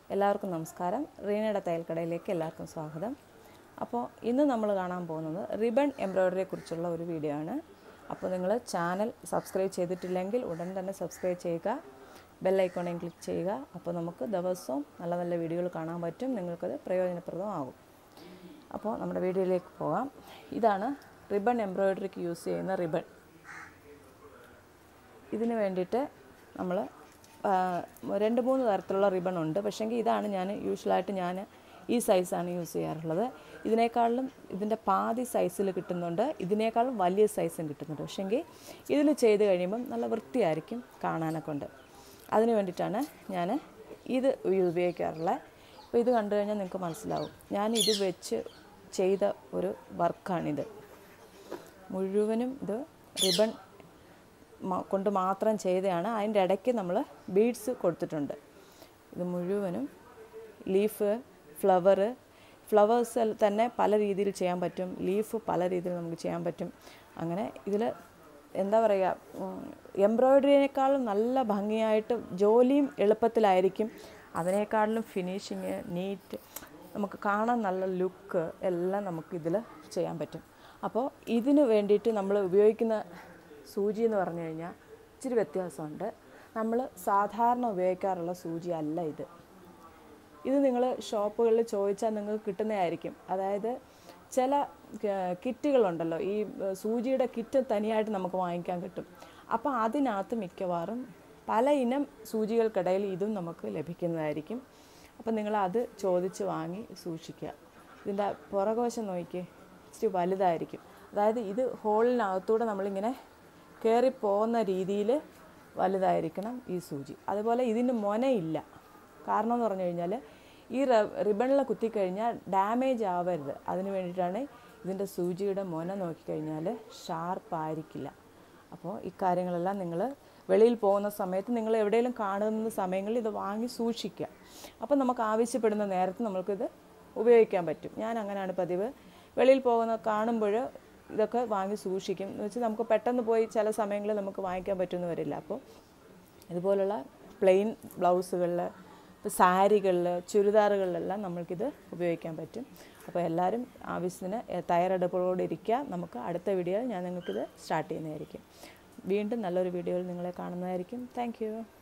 എല്ലാവർക്കും നമസ്കാരം റീനയുടെ തയ്യൽക്കടയിലേക്ക് എല്ലാവർക്കും സ്വാഗതം അപ്പോൾ ഇന്ന് നമ്മൾ കാണാൻ പോകുന്നത് റിബൺ എംബ്രോയ്ഡറിയെ കുറിച്ചുള്ള ഒരു വീഡിയോ ആണ് അപ്പോൾ നിങ്ങൾ ചാനൽ സബ്സ്ക്രൈബ് ചെയ്തിട്ടില്ലെങ്കിൽ ഉടൻ തന്നെ സബ്സ്ക്രൈബ് ചെയ്യുക ബെല്ലൈക്കോണേയും ക്ലിക്ക് ചെയ്യുക അപ്പോൾ നമുക്ക് ദിവസവും നല്ല നല്ല വീഡിയോകൾ കാണാൻ പറ്റും നിങ്ങൾക്കത് പ്രയോജനപ്രദമാകും അപ്പോൾ നമ്മുടെ വീഡിയോയിലേക്ക് പോകാം ഇതാണ് റിബൺ എംബ്രോയ്ഡറിക്ക് യൂസ് ചെയ്യുന്ന റിബൺ ഇതിന് വേണ്ടിയിട്ട് നമ്മൾ രണ്ട് മൂന്ന് തരത്തിലുള്ള റിബൺ ഉണ്ട് പക്ഷേങ്കിൽ ഇതാണ് ഞാൻ യൂഷ്വലായിട്ട് ഞാൻ ഈ സൈസാണ് യൂസ് ചെയ്യാറുള്ളത് ഇതിനേക്കാളും ഇതിൻ്റെ പാതി സൈസിൽ കിട്ടുന്നുണ്ട് ഇതിനേക്കാളും വലിയ സൈസും കിട്ടുന്നുണ്ട് പക്ഷേങ്കിൽ ഇതിൽ ചെയ്ത് കഴിയുമ്പം നല്ല വൃത്തിയായിരിക്കും കാണാനൊക്കെ ഉണ്ട് അതിന് വേണ്ടിയിട്ടാണ് ഞാൻ ഇത് ഉപയോഗിക്കാറുള്ളത് ഇപ്പോൾ ഇത് കണ്ടു കഴിഞ്ഞാൽ നിങ്ങൾക്ക് മനസ്സിലാവും ഞാൻ ഇത് വെച്ച് ചെയ്ത ഒരു വർക്കാണിത് മുഴുവനും ഇത് റിബൺ മ- കൊണ്ട് മാത്രം ചെയ്തതാണ് അതിൻ്റെ ഇടയ്ക്ക് നമ്മൾ ബീഡ്സ് കൊടുത്തിട്ടുണ്ട് ഇത് മുഴുവനും ലീഫ് ഫ്ലവർ ഫ്ലവേഴ്സ് തന്നെ പല രീതിയിൽ ചെയ്യാൻ പറ്റും ലീഫ് പല രീതിയിൽ നമുക്ക് ചെയ്യാൻ പറ്റും അങ്ങനെ ഇതിൽ എന്താ പറയുക എംബ്രോയ്ഡറിനേക്കാളും നല്ല ഭംഗിയായിട്ട് ജോലിയും എളുപ്പത്തിലായിരിക്കും അതിനേക്കാളിലും ഫിനിഷിങ് നീറ്റ് നമുക്ക് കാണാൻ നല്ല ലുക്ക് എല്ലാം നമുക്ക് ഇതിൽ ചെയ്യാൻ പറ്റും അപ്പോൾ ഇതിന് വേണ്ടിയിട്ട് നമ്മൾ ഉപയോഗിക്കുന്ന സൂചി എന്ന് പറഞ്ഞു കഴിഞ്ഞാൽ ഇച്ചിരി വ്യത്യാസമുണ്ട് നമ്മൾ സാധാരണ ഉപയോഗിക്കാറുള്ള സൂചി അല്ല ഇത് ഇത് നിങ്ങൾ ഷോപ്പുകളിൽ ചോദിച്ചാൽ നിങ്ങൾക്ക് കിട്ടുന്നതായിരിക്കും അതായത് ചില ക- കിറ്റുകളുണ്ടല്ലോ ഈ ഏഹ്, സൂചിയുടെ കിറ്റ് തനിയായിട്ട് നമുക്ക് വാങ്ങിക്കാൻ കിട്ടും അപ്പോൾ അതിനകത്ത് മിക്കവാറും പല ഇനം സൂചികൾക്കിടയിൽ ഇതും നമുക്ക് ലഭിക്കുന്നതായിരിക്കും അപ്പോൾ നിങ്ങൾ അത് ചോദിച്ച് വാങ്ങി സൂക്ഷിക്കുക ഇതിൻ്റെ പുറകുവശം നോക്കിക്കേ ഇച്ചിരി വലുതായിരിക്കും അതായത് ഇത് ഹോളിനകത്തൂടെ നമ്മളിങ്ങനെ കയറി പോകുന്ന രീതിയിൽ വലുതായിരിക്കണം ഈ സൂചി അതുപോലെ ഇതിന് മൊനയില്ല കാരണം എന്ന് പറഞ്ഞു കഴിഞ്ഞാൽ ഈ റിബണിൽ കുത്തിക്കഴിഞ്ഞാൽ ഡാമേജ് ആവരുത് അതിന് വേണ്ടിയിട്ടാണ് ഇതിൻ്റെ സൂചിയുടെ മൊന നോക്കിക്കഴിഞ്ഞാൽ ഷാർപ്പായിരിക്കില്ല അപ്പോൾ ഇക്കാര്യങ്ങളെല്ലാം നിങ്ങൾ വെളിയിൽ പോകുന്ന സമയത്ത് നിങ്ങൾ എവിടെയെങ്കിലും കാണുന്ന സമയങ്ങളിൽ ഇത് വാങ്ങി സൂക്ഷിക്കുക അപ്പോൾ നമുക്ക് ആവശ്യപ്പെടുന്ന നേരത്ത് നമുക്കിത് ഉപയോഗിക്കാൻ പറ്റും ഞാൻ അങ്ങനെയാണ് പതിവ് വെളിയിൽ പോകുന്ന കാണുമ്പോൾ ഇതൊക്കെ വാങ്ങി സൂക്ഷിക്കും എന്ന് വെച്ചാൽ നമുക്ക് പെട്ടെന്ന് പോയി ചില സമയങ്ങളിൽ നമുക്ക് വാങ്ങിക്കാൻ പറ്റുമെന്ന് വരില്ല അപ്പോൾ ഇതുപോലുള്ള പ്ലെയിൻ ബ്ലൗസുകളിൽ സാരികളിൽ ചുരിദാറുകളിലെല്ലാം നമ്മൾക്കിത് ഉപയോഗിക്കാൻ പറ്റും അപ്പോൾ എല്ലാവരും ആവശ്യത്തിന് എ- തയ്യാറെടുപ്പോടെ ഇരിക്കുക നമുക്ക് അടുത്ത വീഡിയോയിൽ ഞാൻ നിങ്ങൾക്കിത് സ്റ്റാർട്ട് ചെയ്യുന്നതായിരിക്കും വീണ്ടും നല്ലൊരു വീഡിയോയിൽ നിങ്ങളെ കാണുന്നതായിരിക്കും താങ്ക്